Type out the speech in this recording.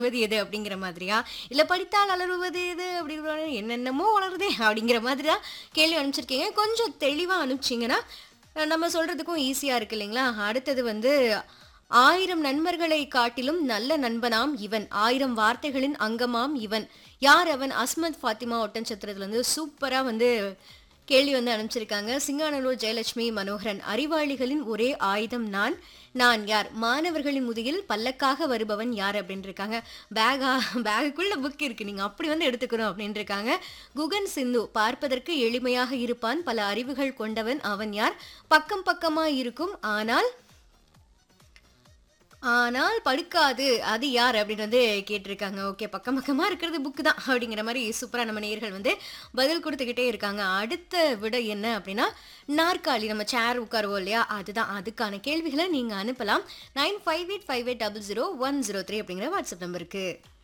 வளருவது எது அப்படிங்கிற மாதிரியா இல்ல படித்தால் அலறுவது எது அப்படி என்னென்னமோ வளருதே அப்படிங்கிற மாதிரி தான் கேள்வி அனுப்பிச்சிருக்கீங்க கொஞ்சம் தெளிவா அனுப்பிச்சிங்கன்னா அஹ், நம்ம சொல்றதுக்கும் ஈஸியா இருக்கு இல்லைங்களா அடுத்தது வந்து ஆயிரம் நண்பர்களை காட்டிலும் நல்ல நண்பனாம் இவன் ஆயிரம் வார்த்தைகளின் அங்கமாம் இவன் யார் அவன் அஸ்மத் ஃபாத்திமா ஒட்டன்சத்திரத்துல இருந்து சூப்பரா வந்து கேள்வி வந்து அனுப்பிச்சிருக்காங்க சிங்கானலூர் ஜெயலட்சுமி மனோகரன் அறிவாளிகளின் ஒரே ஆயுதம் நான் நான் யார் மாணவர்களின் முதுகில் பல்லக்காக வருபவன் யார் அப்படின்னு இருக்காங்க பேகா பேகுக்குள்ள புக் இருக்கு நீங்க அப்படி வந்து எடுத்துக்கணும் அப்படின்னு இருக்காங்க குகன் சிந்து பார்ப்பதற்கு எளிமையாக இருப்பான் பல அறிவுகள் கொண்டவன் அவன் யார் பக்கம் பக்கமா இருக்கும் ஆனால் ஆனால் படுக்காது அது யார் அப்படின்னு வந்து கேட்டிருக்காங்க ஓகே பக்கம் பக்கமா இருக்கிறது புக்கு தான் அப்படிங்கிற மாதிரி சூப்பரா நம்ம நேயர்கள் வந்து பதில் கொடுத்துக்கிட்டே இருக்காங்க அடுத்த விட என்ன அப்படின்னா நாற்காலி நம்ம சேர் உட்காருவோம் இல்லையா அதுதான் அதுக்கான கேள்விகளை நீங்க அனுப்பலாம் nine five eight five eight double zero one zero three அப்படிங்கிற வாட்ஸ்அப் நம்பருக்கு